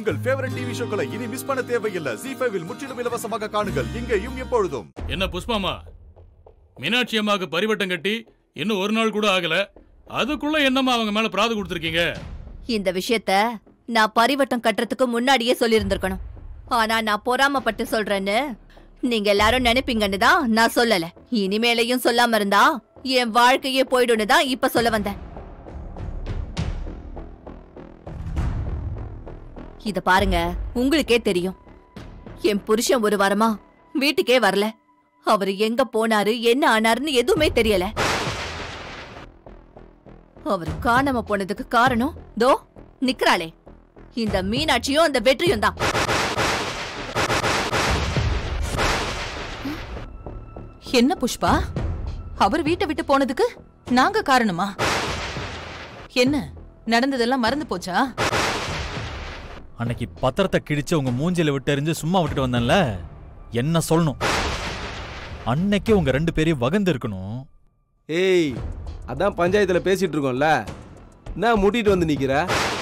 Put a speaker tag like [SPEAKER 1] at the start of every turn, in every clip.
[SPEAKER 1] உங்கள் favourite TV ஷோக்களை இனி miss பண்ண தேவையில்லை ஜி ஃபைவில் முற்றிலும் இலவசமாக காணுங்கள் இங்கேயும் எப்பொழுதும்
[SPEAKER 2] என்ன புஷ்பாமா மீனாட்சி அம்மாவுக்கு பரிவட்டம் கட்டி இன்னும் ஒரு நாள் கூட ஆகல அதுக்குள்ள என்னம்மா அவங்க மேல பிராது கொடுத்துருக்கீங்க
[SPEAKER 3] இந்த விஷயத்த நான் பரிவட்டம் கட்டுறதுக்கு முன்னாடியே சொல்லியிருந்திருக்கணும் ஆனா நான் பொறாமப்பட்டு சொல்றேன்னு நீங்க எல்லாரும் நினைப்பீங்கன்னு தான் நான் சொல்லல இனிமேலையும் சொல்லாம இருந்தா என் வாழ்க்கையே போயிடும்னு தான் இப்ப சொல்ல வந்தேன் இத பாருங்க உங்களுக்கே தெரியும் என் புருஷன் ஒரு வாரமா வீட்டுக்கே வரல அவரு எங்க போனாரு என்ன ஆனாருன்னு எதுவுமே தெரியல அவரு காணாம போனதுக்கு காரணம் தோ நிக்கிறாளே இந்த மீனாட்சியும் அந்த வெற்றியும் தான்
[SPEAKER 4] என்ன புஷ்பா அவர் வீட்டை விட்டு போனதுக்கு நாங்க காரணமா என்ன நடந்ததெல்லாம் மறந்து போச்சா
[SPEAKER 5] அன்னைக்கு பத்திரத்தை கிழிச்சு உங்க மூஞ்சில விட்டு எறிஞ்சு சும்மா விட்டுட்டு வந்தேன்ல என்ன சொல்லணும் அன்னைக்கே உங்க ரெண்டு பேரையும் வகந்து இருக்கணும்
[SPEAKER 6] ஏய் அதான் பஞ்சாயத்துல பேசிட்டு இருக்கோம்ல என்ன முட்டிட்டு வந்து நிக்கிற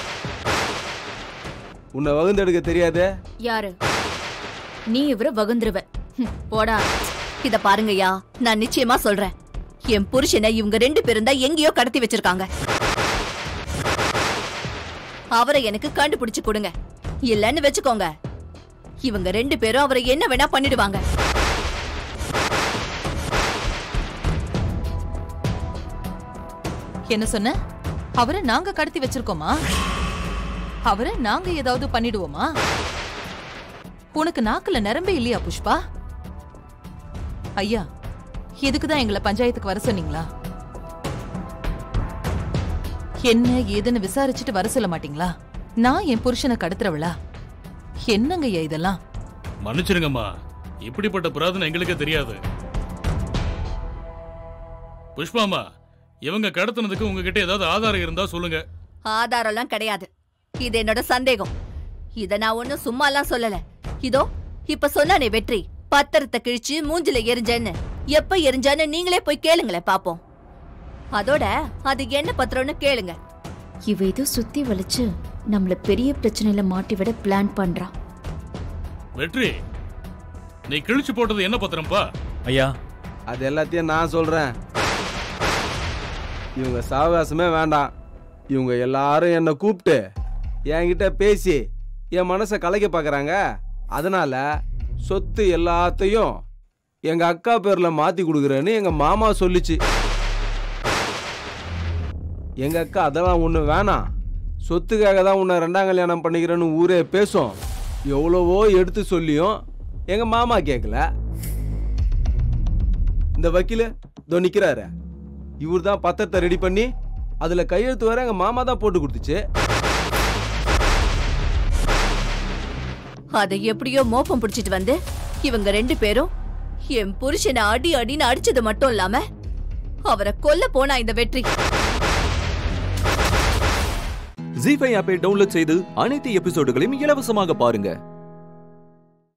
[SPEAKER 6] உன்னை வகுந்தெடுக்க தெரியாதே
[SPEAKER 3] யாரு நீ இவர வகுந்துருவ ஹம், போடா இத பாருங்கய்யா நான் நிச்சயமா சொல்றேன் என் புருஷனை இவங்க ரெண்டு பேரும் தான் எங்கேயோ கடத்தி வச்சிருக்காங்க அவரை எனக்கு கண்டுபிடிச்சு கொடுங்க இல்லன்னு வச்சுக்கோங்க இவங்க ரெண்டு பேரும் அவரை என்ன வேணா பண்ணிடுவாங்க
[SPEAKER 4] என்ன சொன்ன அவரை நாங்க கடத்தி வச்சிருக்கோமா அவரை நாங்க ஏதாவது பண்ணிடுவோமா உனக்கு நாக்குல நிரம்பே இல்லையா புஷ்பா ஐயா இதுக்கு தான் எங்களை பஞ்சாயத்துக்கு வர சொன்னீங்களா என்ன ஏதுன்னு விசாரிச்சுட்டு வர சொல்ல மாட்டீங்களா நான் என் புருஷனை கடத்துறவளா என்னங்க ஐயா இதெல்லாம்
[SPEAKER 2] மன்னிச்சிருங்கம்மா இப்படிப்பட்ட புராதனம் எங்களுக்கே தெரியாது புஷ்பாமா இவங்க கடத்தினதுக்கு உங்ககிட்ட ஏதாவது ஆதாரம் இருந்தா சொல்லுங்க
[SPEAKER 3] ஆதாரம்லாம் கிடையாது இது என்னோட சந்தேகம் இத நான் ஒண்ணும் சும்மாலாம் சொல்லல இதோ இப்ப சொன்னானே வெற்றி பத்திரத்தை கிழிச்சு மூஞ்சில எரிஞ்சேன்னு எப்ப எரிஞ்சான்னு நீங்களே போய் கேளுங்களேன் பாப்போம் அதோட அது என்ன பத்திரம்னு கேளுங்க
[SPEAKER 7] இவ ஏதோ சுத்தி வளைச்சு நம்மள பெரிய பிரச்சனையில மாட்டி விட பிளான் பண்றா
[SPEAKER 2] வெற்றி நீ கிழிச்சு போட்டது என்ன பத்திரம்ப்பா
[SPEAKER 5] ஐயா
[SPEAKER 6] அது எல்லாத்தையும் நான் சொல்றேன் இவங்க சாவகாசமே வேண்டாம் இவங்க எல்லாரும் என்னை கூப்பிட்டு என்கிட்ட பேசி என் மனசை கலைக்க பார்க்கறாங்க அதனால சொத்து எல்லாத்தையும் எங்க அக்கா பேர்ல மாத்தி கொடுக்குறேன்னு எங்க மாமா சொல்லுச்சு எங்க அக்கா அதெல்லாம் ஒண்ணு வேணாம் சொத்துக்காக தான் உன்னை ரெண்டாம் கல்யாணம் பண்ணிக்கிறேன்னு ஊரே பேசும் எவ்வளவோ எடுத்து சொல்லியும் எங்க மாமா கேட்கல இந்த வக்கீல இதோ நிக்கிறாரு இவர் தான் பத்திரத்தை ரெடி பண்ணி அதுல கையெழுத்து வர எங்க மாமா தான் போட்டு கொடுத்துச்சு
[SPEAKER 3] அதை எப்படியோ மோப்பம் பிடிச்சிட்டு வந்து இவங்க ரெண்டு பேரும் என் புருஷனை அடி அடின்னு அடிச்சது மட்டும் இல்லாம அவரை கொல்ல போனா இந்த வெற்றி
[SPEAKER 8] ஜி ஃபைவ் ஆப்பை டவுன்லோட் செய்து அனைத்து எபிசோடுகளையும் இலவசமாக பாருங்க